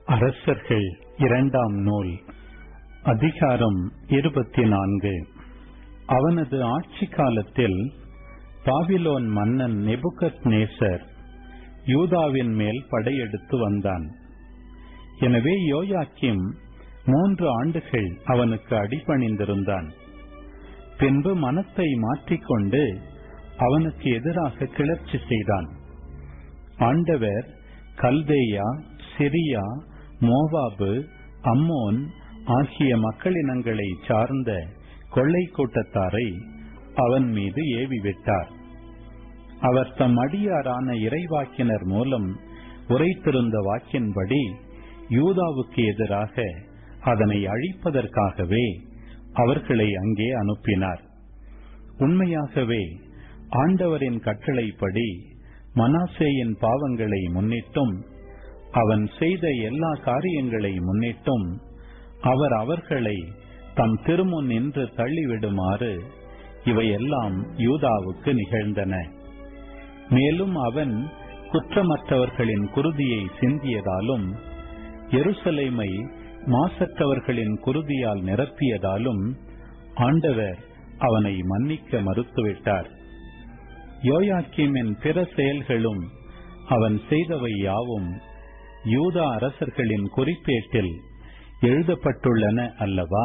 அரசர்கள் இரண்டாம் நூல் அதிகாரம் இருபத்தி நான்கு அவனது ஆட்சி காலத்தில் பாபிலோன் மன்னன் நெபுகத் நேசர் யூதாவின் மேல் படையெடுத்து வந்தான் எனவே யோயாக்கிம் மூன்று ஆண்டுகள் அவனுக்கு அடிபணிந்திருந்தான் பின்பு மனத்தை மாற்றிக்கொண்டு அவனுக்கு எதிராக கிளர்ச்சி செய்தான் ஆண்டவர் கல்தேயா சிரியா மோவாபு அம்மோன் ஆகிய மக்களினங்களை சார்ந்த கொள்ளை கூட்டத்தாரை அவன் மீது ஏவிவிட்டார் அவர் தம் அடியாரான இறைவாக்கினர் மூலம் உரைத்திருந்த வாக்கின்படி யூதாவுக்கு எதிராக அதனை அழிப்பதற்காகவே அவர்களை அங்கே அனுப்பினார் உண்மையாகவே ஆண்டவரின் கட்டளைப்படி மனாசேயின் பாவங்களை முன்னிட்டும் அவன் செய்த எல்லா காரியங்களை முன்னிட்டும் அவர் அவர்களை தம் திருமுன் நின்று தள்ளிவிடுமாறு இவையெல்லாம் யூதாவுக்கு நிகழ்ந்தன மேலும் அவன் குற்றமற்றவர்களின் குருதியை சிந்தியதாலும் எருசலேமை மாசற்றவர்களின் குருதியால் நிரப்பியதாலும் ஆண்டவர் அவனை மன்னிக்க மறுத்துவிட்டார் யோயாக்கிமின் பிற செயல்களும் அவன் செய்தவை யாவும் யூதா அரசர்களின் குறிப்பேட்டில் எழுதப்பட்டுள்ளன அல்லவா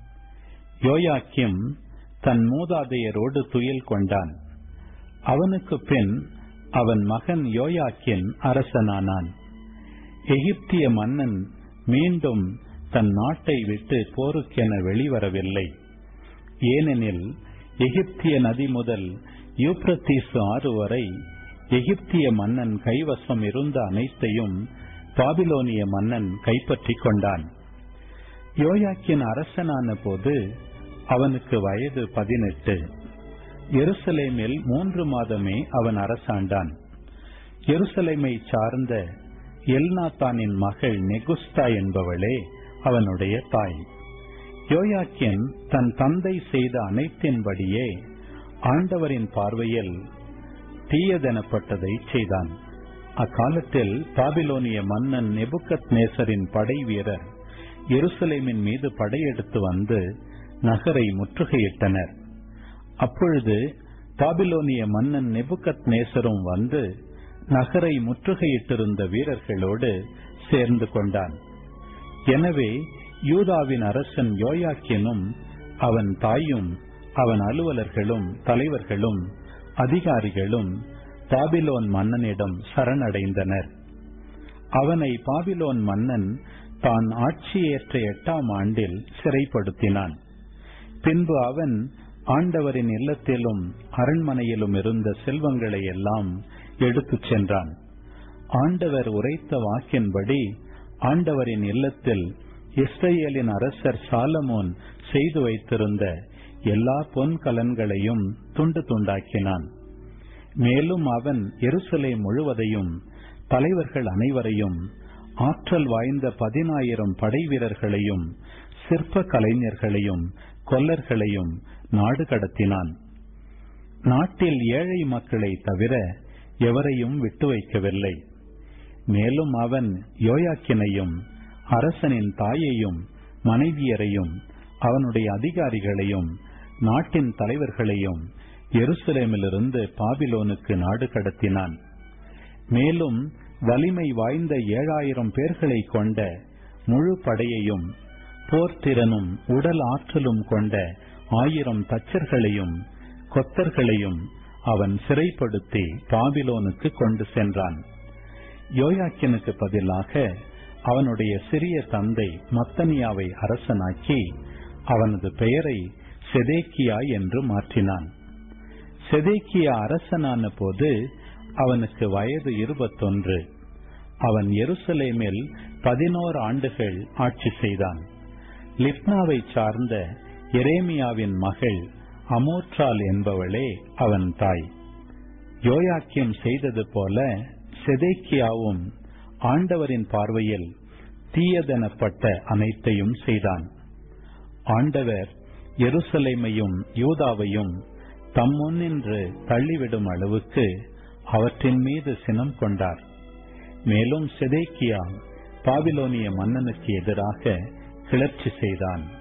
யோயாக்கிம் தன் மூதாதையரோடு துயில் கொண்டான் அவனுக்கு பின் அவன் மகன் யோயாக்கின் அரசனானான் எகிப்திய மன்னன் மீண்டும் தன் நாட்டை விட்டு போருக்கென வெளிவரவில்லை ஏனெனில் எகிப்திய நதி முதல் யூப்ரத்தீசு ஆறு வரை எகிப்திய மன்னன் கைவசம் இருந்த அனைத்தையும் பாபிலோனிய மன்னன் கைப்பற்றிக் கொண்டான் யோயாக்கின் அரசனான போது அவனுக்கு வயது பதினெட்டு எருசலேமில் மூன்று மாதமே அவன் அரசாண்டான் எருசலேமை சார்ந்த எல்நாத்தானின் மகள் நெகுஸ்தா என்பவளே அவனுடைய தாய் யோயாக்கின் தன் தந்தை செய்த அனைத்தின்படியே ஆண்டவரின் பார்வையில் தீயதெனப்பட்டதை செய்தான் அக்காலத்தில் பாபிலோனிய மன்னன் நெபுக்கத் நேசரின் படை வீரர் எருசலேமின் மீது படையெடுத்து வந்து நகரை முற்றுகையிட்டனர் அப்பொழுது பாபிலோனிய மன்னன் நெபுக்கத் நேசரும் வந்து நகரை முற்றுகையிட்டிருந்த வீரர்களோடு சேர்ந்து கொண்டான் எனவே யூதாவின் அரசன் யோயாக்கினும் அவன் தாயும் அவன் அலுவலர்களும் தலைவர்களும் அதிகாரிகளும் பாபிலோன் மன்னனிடம் சரணடைந்தனர் அவனை பாபிலோன் மன்னன் தான் ஆட்சியேற்ற எட்டாம் ஆண்டில் சிறைப்படுத்தினான் பின்பு அவன் ஆண்டவரின் இல்லத்திலும் அரண்மனையிலும் இருந்த செல்வங்களை எல்லாம் எடுத்துச் சென்றான் ஆண்டவர் உரைத்த வாக்கின்படி ஆண்டவரின் இல்லத்தில் இஸ்ரேலின் அரசர் சாலமோன் செய்து வைத்திருந்த எல்லா பொன் கலன்களையும் துண்டு துண்டாக்கினான் மேலும் அவன் எருசலே முழுவதையும் தலைவர்கள் அனைவரையும் ஆற்றல் வாய்ந்த பதினாயிரம் படை வீரர்களையும் சிற்ப கலைஞர்களையும் கொல்லர்களையும் நாடு கடத்தினான் நாட்டில் ஏழை மக்களை தவிர எவரையும் விட்டு வைக்கவில்லை மேலும் அவன் யோயாக்கினையும் அரசனின் தாயையும் மனைவியரையும் அவனுடைய அதிகாரிகளையும் நாட்டின் தலைவர்களையும் எருசலேமிலிருந்து பாபிலோனுக்கு நாடு கடத்தினான் மேலும் வலிமை வாய்ந்த ஏழாயிரம் பேர்களை கொண்ட முழு படையையும் போர்த்திறனும் உடல் ஆற்றலும் கொண்ட ஆயிரம் தச்சர்களையும் கொத்தர்களையும் அவன் சிறைப்படுத்தி பாபிலோனுக்கு கொண்டு சென்றான் யோயாக்கினுக்கு பதிலாக அவனுடைய சிறிய தந்தை மத்தனியாவை அரசனாக்கி அவனது பெயரை செதேக்கியா என்று மாற்றினான் செதேக்கியா அரசனான போது அவனுக்கு வயது இருபத்தொன்று அவன் எருசலேமில் பதினோரு ஆண்டுகள் ஆட்சி செய்தான் லிப்னாவை சார்ந்த எரேமியாவின் மகள் அமோற்றால் என்பவளே அவன் தாய் யோயாக்கியம் செய்தது போல செதேக்கியாவும் ஆண்டவரின் பார்வையில் தீயதெனப்பட்ட அனைத்தையும் செய்தான் ஆண்டவர் எருசலேமையும் யூதாவையும் தம் முன்னின்று தள்ளிவிடும் அளவுக்கு அவற்றின் மீது சினம் கொண்டார் மேலும் செதேக்கியா பாபிலோனிய மன்னனுக்கு எதிராக கிளர்ச்சி செய்தான்